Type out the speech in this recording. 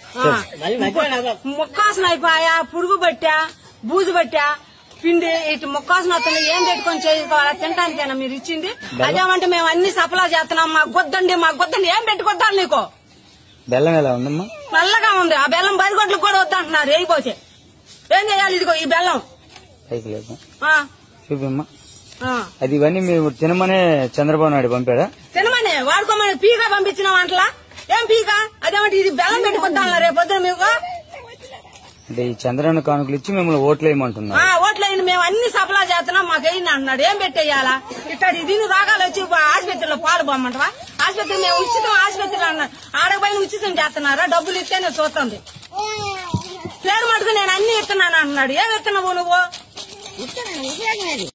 ముక్కాసన అయిపోయా పురుగు పట్టా బూజు పట్టా పిండి ఇటు ముక్కాసన వస్తుంది ఏం పెట్టుకొని చేసుకోవాలా తినడానికేనా మీరు ఇచ్చింది అదేమంటే మేము అన్ని సప్లా చేస్తున్నాం మాకు గొద్దండి మాకు గొద్దండి ఏం పెట్టుకొద్దాం నీకు బెల్లం ఎలా ఉందమ్మా నల్లగా ఉంది ఆ బెల్లం బరిగొడ్లకు కూడా వద్దంటున్నారు వేయిపోతే ఏం చేయాలి ఇదిగో ఈ బెల్లం పైకి లేదు ఆ, చూపమ్మా ఆ. అది ఇవన్నీ మేము తినమనే చంద్రబాబు నాయుడు పంపాడా తినమని వాడుకోమని పీగా పంపించిన వంటలా ఏం పీక అదేమంటే ఇది బెల్లం పెట్టుకొద్దాం రేపు పొద్దున మీకు అంటే ఈ చంద్రన్న కానుకలు ఇచ్చి మిమ్మల్ని ఓట్లు వేయమంటున్నారు ఆ ఓట్లైన మేము అన్ని సప్లా చేస్తున్నాం మాకు అయింది అంటున్నాడు ఏం పెట్టేయాలా ఇక్కడ దీని రోగాలు వచ్చి ఆసుపత్రిలో పాలు పోమంటవా ఆసుపత్రి మేము ఉచితం ఆసుపత్రి అన్నారు ఆడపైన ఉచితం చేస్తున్నారా డబ్బులు ఇస్తేనే చూస్తుంది పేరు మటుకు నేను అన్ని ఇస్తున్నాను అంటున్నాడు ఏం ఇస్తున్నావు నువ్వు